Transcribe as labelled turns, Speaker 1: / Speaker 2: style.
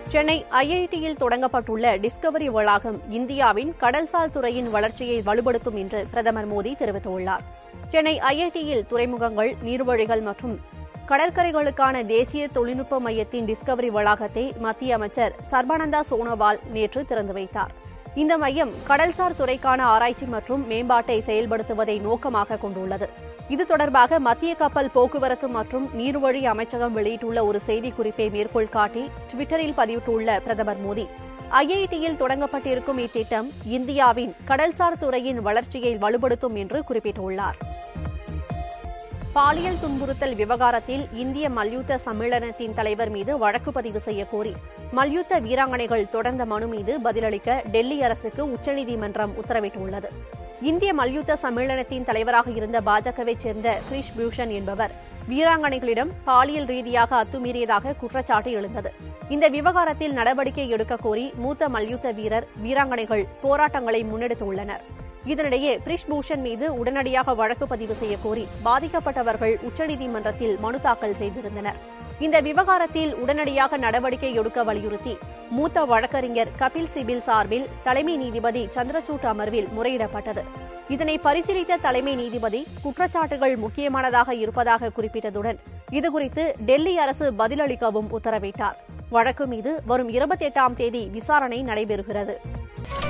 Speaker 1: சென்னை ஐஐடியில் தொடங்கப்பட்டுள்ள டிஸ்கவரி வளாகம் இந்தியாவின் கடல்சார் துறையின் வளர்ச்சியை வலுப்படுத்தும் என்று பிரதமர் மோடி தெரிவித்துள்ளார் சென்னை ஐஐடியில் துறைமுகங்கள் நீர்வழிகள் மற்றும் கடற்கரைகளுக்கான தேசிய தொழில்நுட்ப மையத்தின் டிஸ்கவரி வளாகத்தை மத்திய அமைச்சர் சர்பானந்தா சோனோவால் நேற்று திறந்து வைத்தார் இந்த மையம் கடல்சார் துறைக்கான ஆராய்ச்சி மற்றும் மேம்பாட்டை செயல்படுத்துவதை நோக்கமாக கொண்டுள்ளது இது தொடர்பாக மத்திய கப்பல் போக்குவரத்து மற்றும் நீர்வழி அமைச்சகம் வெளியிட்டுள்ள ஒரு செய்திக்குறிப்பை மேற்கோள் காட்டி டுவிட்டரில் பதிவிட்டுள்ள பிரதமர் மோடி ஐஐடியில் தொடங்கப்பட்டிருக்கும் இத்திட்டம் இந்தியாவின் கடல்சார் துறையின் வளர்ச்சியை வலுப்படுத்தும் என்று குறிப்பிட்டுள்ளார் பாலியல் துன்புறுத்தல் விவகாரத்தில் இந்திய மல்யுத்த சம்மேளனத்தின் தலைவர் மீது வழக்கு பதிவு செய்யக்கோரி மல்யுத்த வீராங்கனைகள் தொடர்ந்த மனு மீது பதிலளிக்க டெல்லி அரசுக்கு உச்சநீதிமன்றம் உத்தரவிட்டுள்ளது இந்திய மல்யுத்த சம்மேளனத்தின் தலைவராக இருந்த பாஜகவைச் சேர்ந்த கிரிஷ் பூஷன் என்பவர் வீராங்கனைகளிடம் பாலியல் ரீதியாக அத்துமீறியதாக குற்றச்சாட்டு எழுந்தது இந்த விவகாரத்தில் நடவடிக்கை எடுக்க கோரி மூத்த மல்யுத்த வீரர் வீராங்கனைகள் போராட்டங்களை முன்னெடுத்துள்ளனர் இதனிடையே பிரிஷ் பூஷன் மீது உடனடியாக வழக்கு பதிவு செய்ய கோரி பாதிக்கப்பட்டவர்கள் உச்சநீதிமன்றத்தில் மனு தாக்கல் செய்திருந்தனர் இந்த விவகாரத்தில் உடனடியாக நடவடிக்கை எடுக்க வலியுறுத்தி மூத்த வழக்கறிஞர் கபில் சிபில் சார்பில் தலைமை நீதிபதி சந்திரசூட் அமர்வில் முறையிடப்பட்டது இதனை பரிசீலித்த தலைமை நீதிபதி குற்றச்சாட்டுகள் முக்கியமானதாக இருப்பதாக குறிப்பிட்டதுடன் இதுகுறித்து டெல்லி அரசு பதிலளிக்கவும் உத்தரவிட்டார் வழக்கு மீது வரும் இருபத்தி எட்டாம் தேதி விசாரணை நடைபெறுகிறது